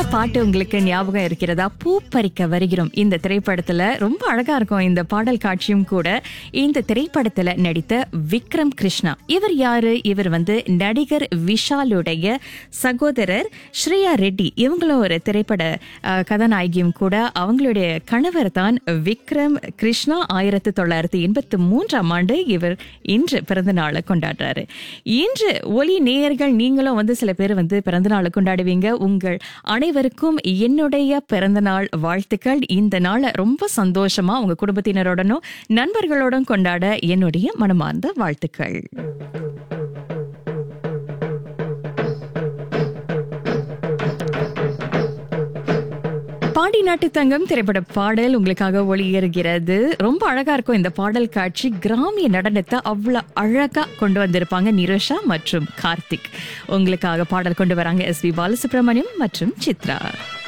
பாட்டு உங்களுக்கு ஞாபகம் இருக்கிறதா பூ பறிக்க வருகிறோம் இந்த திரைப்படத்துல ரொம்ப அழகா இருக்கும் இந்த பாடல் காட்சியும் கூட இந்த திரைப்படத்துல நடித்த விக்ரம் கிருஷ்ணா இவர் யாரு இவர் வந்து நடிகர் விஷாலுடைய சகோதரர் ஸ்ரேயா ரெட்டி இவங்களும் ஒரு திரைப்பட அஹ், கதாநாயகியும் கூட அவங்களுடைய கணவர் தான் விக்ரம் கிருஷ்ணா ஆயிரத்தி தொள்ளாயிரத்தி எண்பத்தி மூன்றாம் ஆண்டு இவர் இன்று பிறந்த நாளை கொண்டாடுறாரு இன்று ஒலி நேயர்கள் நீங்களும் வந்து சில பேர் வந்து பிறந்த நாளை கொண்டாடுவீங்க உங்கள் அனைவருக்கும் என்னுடைய பிறந்தநாள் வாழ்த்துக்கள் இந்த நாளை ரொம்ப சந்தோஷமா உங்க குடும்பத்தினருடனும் நண்பர்களுடன் கொண்டாட என்னுடைய மனமார்ந்த வாழ்த்துக்கள் பாடி நாட்டு தங்கம் திரைப்பட பாடல் உங்களுக்காக ஒளியேறுகிறது ரொம்ப அழகா இருக்கும் இந்த பாடல் காட்சி கிராமிய நடனத்தை அவ்வளவு அழகா கொண்டு வந்திருப்பாங்க நிரோஷா மற்றும் கார்த்திக் உங்களுக்காக பாடல் கொண்டு வராங்க எஸ் பி பாலசுப்ரமணியம் மற்றும் சித்ரா